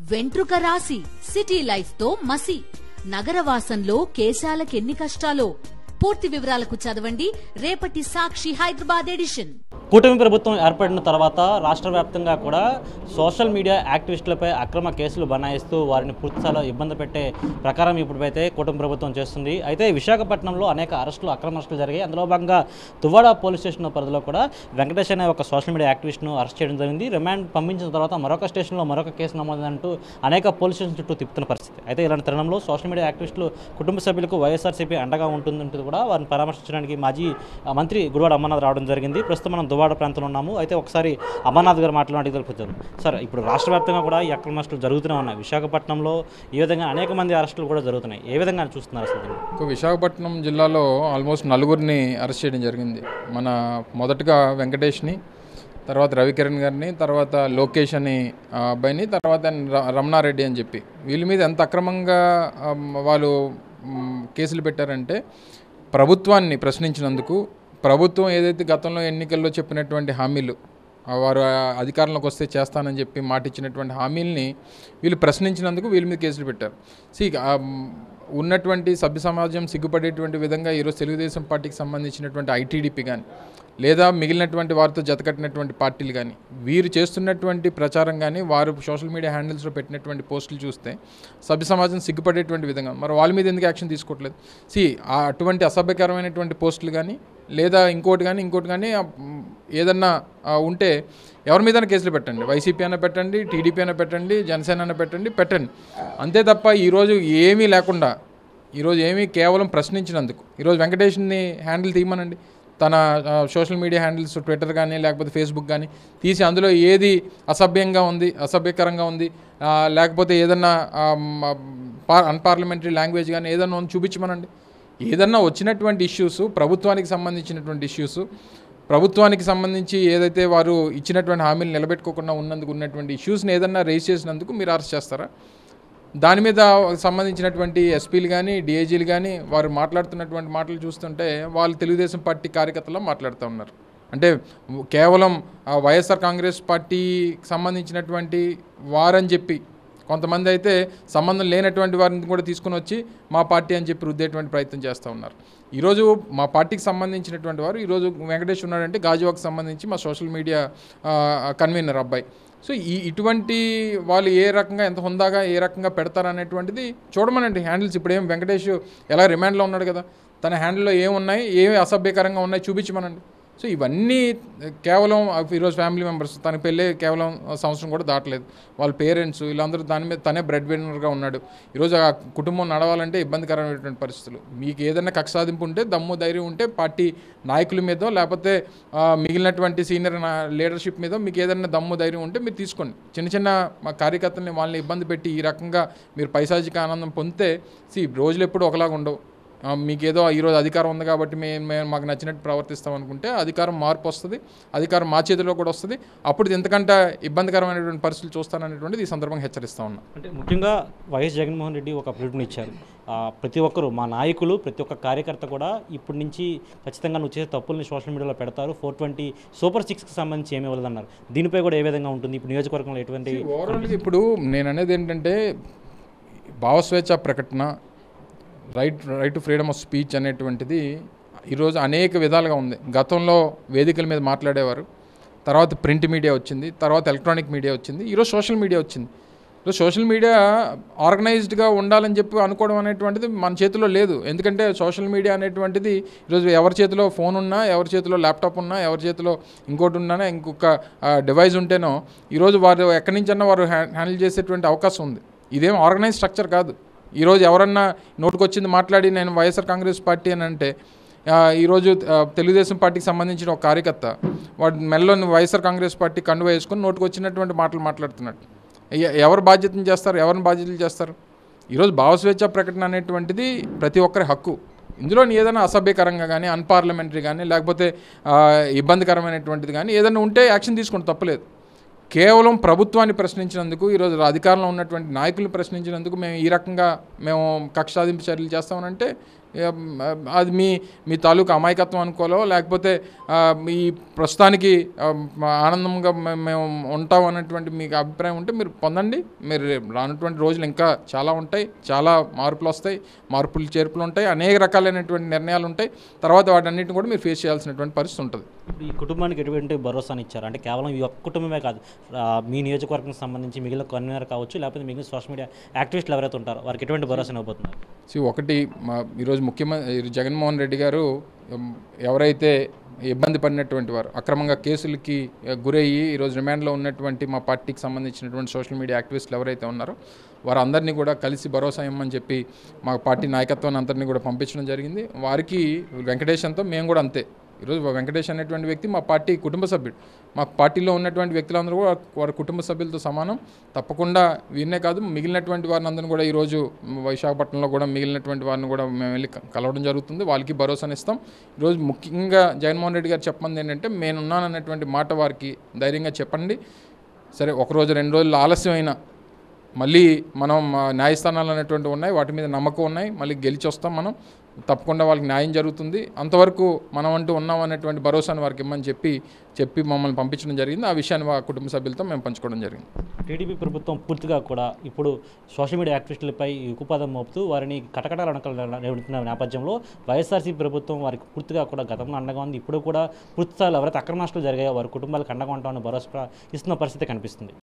వెంట్రుక రాసి city life తో మసి నగరవాసంలో కేశాలకెన్ని కష్టాలో పూర్తి వివరాలకు చదవండి రేపటి సాక్షి హైదరాబాద్ ఎడిషన్ కూటమి ప్రభుత్వం ఏర్పడిన తర్వాత రాష్ట్ర వ్యాప్తంగా కూడా సోషల్ మీడియా యాక్టివిస్టులపై అక్రమ కేసులు బనాయిస్తూ వారిని పూర్తిస్థాయిలో ఇబ్బంది పెట్టే ప్రకారం ఇప్పుడైతే కూటమి ప్రభుత్వం చేస్తుంది అయితే విశాఖపట్నంలో అనేక అరెస్టులు అక్రమ అరెస్టులు జరిగాయి అందులో భాగంగా తువ్వాడ పోలీస్ స్టేషన్ పరిధిలో కూడా వెంకటేష్ అనే ఒక సోషల్ మీడియా యాక్టివిస్ట్ను అరెస్ట్ చేయడం జరిగింది రిమాండ్ పంపించిన తర్వాత మరొక స్టేషన్లో మరొక కేసు నమోదంటూ అనేక పోలీస్ స్టేషన్ చుట్టూ తిప్పుతున్న పరిస్థితి అయితే ఇలాంటి తరుణంలో సోషల్ మీడియా యాక్టివిస్టులు కుటుంబ సభ్యులకు వైఎస్ఆర్సీపీ అండగా ఉంటుందంటూ కూడా వారిని పరామర్శించడానికి మాజీ ఆ, మంత్రి గుడివాడ అమర్నాథ్ రావడం జరిగింది ప్రస్తుతం మనం దువ్వాడ ప్రాంతంలో ఉన్నాము అయితే ఒకసారి అమర్నాథ్ గారు మాట్లాడి తెలుపుతారు సార్ ఇప్పుడు రాష్ట్ర వ్యాప్తంగా కూడా ఈ అక్రమ అరెస్టులు జరుగుతూనే ఉన్నాయి విశాఖపట్నంలో ఈ విధంగా అనేక మంది అరెస్టులు కూడా జరుగుతున్నాయి ఏ విధంగా చూస్తున్నారు అసలు దీన్ని? ఒక విశాఖపట్నం జిల్లాలో ఆల్మోస్ట్ నలుగురిని అరెస్ట్ చేయడం జరిగింది మన మొదటగా వెంకటేష్ని తర్వాత రవికిరణ్ గారిని తర్వాత లోకేష్ అని ఆ అబ్బాయిని తర్వాత ర- రమణారెడ్డి అని చెప్పి వీళ్ళ మీద ఎంత అక్రమంగా ఆమ్, వాళ్ళు మ్, కేసులు పెట్టారంటే ప్రభుత్వాన్ని ప్రశ్నించినందుకు ప్రభుత్వం ఏదైతే గతంలో ఎన్నికల్లో చెప్పినటువంటి హామీలు ఆ వారు ఆ అధికారంలోకి వస్తే చేస్తానని చెప్పి మాట ఇచ్చినటువంటి హామీల్ని వీళ్ళు ప్రశ్నించినందుకు వీళ్ళ మీద కేసులు పెట్టారు సి ఉన్నటువంటి సభ్య సమాజం సిగ్గుపడేటువంటి విధంగా ఈరోజు తెలుగుదేశం పార్టీకి సంబంధించినటువంటి ఐటీడీపీ కానీ లేదా మిగిలినటువంటి వారితో జతకట్టినటువంటి పార్టీలు కానీ వీరు చేస్తున్నటువంటి ప్రచారం కానీ వారు సోషల్ మీడియా హ్యాండిల్స్లో పెట్టినటువంటి పోస్టులు చూస్తే సభ్య సమాజం సిగ్గుపడేటువంటి విధంగా మరి వాళ్ళ మీద ఎందుకు యాక్షన్ తీసుకోవట్లేదు సి ఆ అటువంటి అసభ్యకరమైనటువంటి పోస్టులు కానీ లేదా ఇంకోటి కానీ ఇంకోటి కానీ ఆ, మ్, ఏదన్నా ఆ, ఉంటే ఎవరి మీద కేసులు పెట్టండి వైసీపీ అయినా పెట్టండి టీడీపీ అయినా పెట్టండి జనసేన అయినా పెట్టండి పెట్టండి అంతే తప్ప ఈరోజు ఏమీ లేకుండా ఈరోజు ఏమీ కేవలం ప్రశ్నించినందుకు ఈరోజు వెంకటేష్ని హ్యాండిల్ తీయమనండి తన ఆ, సోషల్ మీడియా హ్యాండిల్స్ ట్విట్టర్ కానీ లేకపోతే ఫేస్బుక్ కానీ తీసి అందులో ఏది అసభ్యంగా ఉంది అసభ్యకరంగా ఉంది ఆ, లేకపోతే ఏదన్నా ఆ, మ, పా అన్పార్లమెంటరీ లాంగ్వేజ్ కానీ ఏదన్నా ఉంది చూపించమనండి ఏదన్నా వచ్చినటువంటి ఇష్యూస్ ప్రభుత్వానికి సంబంధించినటువంటి ఇష్యూస్ ప్రభుత్వానికి సంబంధించి ఏదైతే వారు ఇచ్చినటువంటి హామీలు నిలబెట్టుకోకుండా ఉన్నందుకు ఉన్నటువంటి ఇష్యూస్ని ఏదన్నా రేస్ చేసినందుకు మీరు అరెస్ట్ చేస్తారా దాని మీద సంబంధించినటువంటి ఎస్పీలు కానీ డిఐజీలు కానీ వారు మాట్లాడుతున్నటువంటి మాటలు చూస్తుంటే వాళ్ళు తెలుగుదేశం పార్టీ కార్యకర్తలు మాట్లాడుతూ ఉన్నారు అంటే కేవలం ఆ వైఎస్ఆర్ కాంగ్రెస్ పార్టీకి సంబంధించినటువంటి వారని చెప్పి కొంతమంది అయితే సంబంధం లేనటువంటి వారిని కూడా తీసుకుని వచ్చి మా పార్టీ అని చెప్పి రుద్దేటువంటి ప్రయత్నం చేస్తూ ఉన్నారు ఈరోజు మా పార్టీకి సంబంధించినటువంటి వారు ఈరోజు వెంకటేష్ ఉన్నాడంటే గాజువాకు సంబంధించి మా సోషల్ మీడియా కన్వీనర్ అబ్బాయి సో ఈ ఇటువంటి వాళ్ళు ఏ రకంగా ఎంత హుందాగా ఏ రకంగా పెడతారనేటువంటిది చూడమనండి హ్యాండిల్స్ ఇప్పుడు ఏం వెంకటేష్ ఎలా రిమాండ్లో ఉన్నాడు కదా తన హ్యాండిల్లో ఏమున్నాయి ఏమి అసభ్యకరంగా ఉన్నాయి చూపించమనండి సో ఇవన్నీ కేవలం ఈరోజు ఫ్యామిలీ మెంబర్స్ తన పెళ్ళే కేవలం సంవత్సరం కూడా దాటలేదు వాళ్ళ పేరెంట్స్ వీళ్ళందరూ దాని మీద తనే బ్రెడ్ విన్నర్గా ఉన్నాడు ఈరోజు ఆ కుటుంబం నడవాలంటే ఇబ్బందికరమైనటువంటి పరిస్థితులు మీకు ఏదైనా కక్ష సాధింపు ఉంటే దమ్ము ధైర్యం ఉంటే పార్టీ నాయకుల మీదో లేకపోతే ఆ, మిగిలినటువంటి సీనియర్ లీడర్షిప్ మీద మీకు ఏదైనా దమ్ము ధైర్యం ఉంటే మీరు తీసుకోండి చిన్న చిన్న మా కార్యకర్తల్ని వాళ్ళని ఇబ్బంది పెట్టి ఈ రకంగా మీరు పైశాచిక ఆనందం పొందితే సి రోజులు ఎప్పుడు ఒకలాగా ఉండవు ఆ, మీకు ఏదో ఈరోజు అధికారం ఉంది కాబట్టి మేము మేము మాకు నచ్చినట్టు ప్రవర్తిస్తాం అనుకుంటే అధికారం మార్పు వస్తుంది అధికారం మా చేతిలో కూడా వస్తుంది అప్పుడు ఎంతకంటే ఇబ్బందికరమైనటువంటి పరిస్థితులు చూస్తాననేటువంటిది ఈ సందర్భంగా హెచ్చరిస్తా ఉన్నా అంటే ముఖ్యంగా వైఎస్ జగన్మోహన్ రెడ్డి ఒక పిలుపునిచ్చారు ఆ, ప్రతి ఒక్కరు మా నాయకులు ప్రతి ఒక్క కార్యకర్త కూడా ఇప్పటి నుంచి ఖచ్చితంగా నువ్వు చేసే తప్పుల్ని సోషల్ మీడియాలో పెడతారు ఫోర్ ట్వంటీ సూపర్ సిక్స్కి సంబంధించి ఏమీ ఇవ్వలేదన్నారు దీనిపై కూడా ఏ విధంగా ఉంటుంది ఇప్పుడు నియోజకవర్గంలో ఎటువంటి ఓవరాల్గా ఇప్పుడు నేను అనేది ఏంటంటే భావస్వేచ్ఛ ప్రకటన right right to freedom of speech అనేటువంటిది ఈరోజు అనేక విధాలుగా ఉంది గతంలో వేదికల మీద మాట్లాడేవారు తర్వాత ప్రింట్ మీడియా వచ్చింది తర్వాత ఎలక్ట్రానిక్ మీడియా వచ్చింది ఈరోజు సోషల్ మీడియా వచ్చింది ఈరోజు సోషల్ మీడియా ఆర్గనైజ్డ్గా ఉండాలని చెప్పి అనుకోవడం అనేటువంటిది మన చేతిలో లేదు ఎందుకంటే సోషల్ మీడియా అనేటువంటిది ఈరోజు ఎవరి చేతిలో ఫోన్ ఉన్నా ఎవరి చేతిలో ల్యాప్టాప్ ఉన్నా ఎవరి చేతిలో ఇంకోటి ఉన్నా ఇంకొక డివైస్ ఉంటేనో ఈరోజు వారు ఎక్కడి నుంచన్నా వారు హ్యా- హ్యాండిల్ చేసేటువంటి అవకాశం ఉంది ఇదేం ఆర్గనైజ్ స్ట్రక్చర్ కాదు ఈరోజు ఎవరన్నా నోటుకొచ్చింది మాట్లాడి నేను వైఎస్ఆర్ కాంగ్రెస్ పార్టీ అని అంటే ఆ, ఈరోజు ఆ, తెలుగుదేశం పార్టీకి సంబంధించిన ఒక కార్యకర్త వాడు మెల్లో వైఎస్ఆర్ కాంగ్రెస్ పార్టీ కండువ వేసుకొని నోటుకు వచ్చినటువంటి మాటలు మాట్లాడుతున్నాడు ఎ- ఎవరు బాధ్యతను చేస్తారు ఎవరిని బాధ్యతలు చేస్తారు ఈరోజు భావస్వేచ్ఛ ప్రకటన అనేటువంటిది ప్రతి ఒక్కరి హక్కు ఇందులో ఏదైనా అసభ్యకరంగా కానీ అన్పార్లమెంటరీ కానీ లేకపోతే ఆ, ఇబ్బందికరమైనటువంటిది కానీ ఏదైనా ఉంటే యాక్షన్ తీసుకోండి తప్పలేదు కేవలం ప్రభుత్వాన్ని ప్రశ్నించినందుకు ఈరోజు అధికారంలో ఉన్నటువంటి నాయకులను ప్రశ్నించినందుకు మేము ఈ రకంగా మేము కక్ష సాధింపు చర్యలు చేస్తామనంటే ఏం, అది మీ మీ తాలూకు అమాయకత్వం అనుకోవాలో లేకపోతే ఆ, మీ ప్రస్తుతానికి ఆ, మా ఆనందంగా మే- మేము ఉంటాం అన్నటువంటి మీకు అభిప్రాయం ఉంటే మీరు పొందండి మీరు రేపు రానటువంటి రోజులు ఇంకా చాలా ఉంటాయి చాలా మార్పులు వస్తాయి మార్పులు చేర్పులు ఉంటాయి అనేక రకాలైనటువంటి నిర్ణయాలు ఉంటాయి తర్వాత వాటన్నిటిని కూడా మీరు ఫేస్ చేయాల్సినటువంటి పరిస్థితి ఉంటుంది ఇప్పుడు ఈ కుటుంబానికి ఎటువంటి భరోసాని ఇచ్చారు అంటే కేవలం ఈ ఒక్క కుటుంబమే కాదు ఆ, మీ నియోజకవర్గం సంబంధించి మిగిలిన కన్వీనర్ కావచ్చు లేకపోతే మిగిలిన సోషల్ మీడియా యాక్టివిస్టులు ఎవరైతే ఉంటారో వారికి ఎటువంటి భరోసా ఇవ్వబోతున్నారు సో ఒకటి మా ఈరోజు ముఖ్యమంత్రి జగన్మోహన్ రెడ్డి గారు ఉమ్, ఎవరైతే ఇబ్బంది పడినటువంటి వారు అక్రమంగా కేసులకి ఆ, గురయ్యి ఈరోజు రిమాండ్లో ఉన్నటువంటి మా పార్టీకి సంబంధించినటువంటి సోషల్ మీడియా యాక్టివిస్టులు ఎవరైతే ఉన్నారో వారందరినీ కూడా కలిసి భరోసా ఇవ్వమని చెప్పి మా పార్టీ నాయకత్వాన్ని అందరినీ కూడా పంపించడం జరిగింది వారికి వెంకటేశంతో మేము కూడా అంతే ఈరోజు వెంకటేష్ అనేటువంటి వ్యక్తి మా పార్టీ కుటుంబ సభ్యుడు మా పార్టీలో ఉన్నటువంటి వ్యక్తులందరూ కూడా వారి కుటుంబ సభ్యులతో సమానం తప్పకుండా వీరినే కాదు మిగిలినటువంటి వారిని అందరిని కూడా ఈరోజు విశాఖపట్నంలో కూడా మిగిలినటువంటి వారిని కూడా మేము వెళ్ళి క- కలవడం జరుగుతుంది వాళ్ళకి భరోసాని ఇస్తాం ఈరోజు ముఖ్యంగా జగన్మోహన్ రెడ్డి గారు చెప్పమంది ఏంటంటే నేనున్నానన్నటువంటి మాట వారికి ధైర్యంగా చెప్పండి సరే ఒక రోజు రెండు రోజులు ఆలస్యమైనా మళ్ళీ మనం ఆ, న్యాయస్థానాలు అనేటువంటి ఉన్నాయి వాటి మీద నమ్మకం ఉన్నాయి మళ్ళీ గెలిచి వస్తాం మనం తప్పకుండా వాళ్ళకి న్యాయం జరుగుతుంది అంతవరకు మనం అంటూ ఉన్నాం అనేటువంటి భరోసాను వారికి ఇమ్మని చెప్పి చెప్పి మమ్మల్ని పంపించడం జరిగింది ఆ విషయాన్ని మా కుటుంబ సభ్యులతో మేము పంచుకోవడం జరిగింది టీడీపీ ప్రభుత్వం పూర్తిగా కూడా ఇప్పుడు సోషల్ మీడియా యాక్టివిస్టులపై ఉక్కుపాదం మోపుతూ వారిని కటకటాల వెనుకల నేపథ్యంలో వైఎస్ఆర్సీ ప్రభుత్వం వారికి పూర్తిగా కూడా గతంలో అండగా ఉంది ఇప్పుడు కూడా పూర్తి స్థాయిలో ఎవరైతే అక్రమాస్తులు జరిగాయో వారి కుటుంబాలకు అండగా ఉంటామని భరోసా ఇస్తున్న పరిస్థితి కనిపిస్తుంది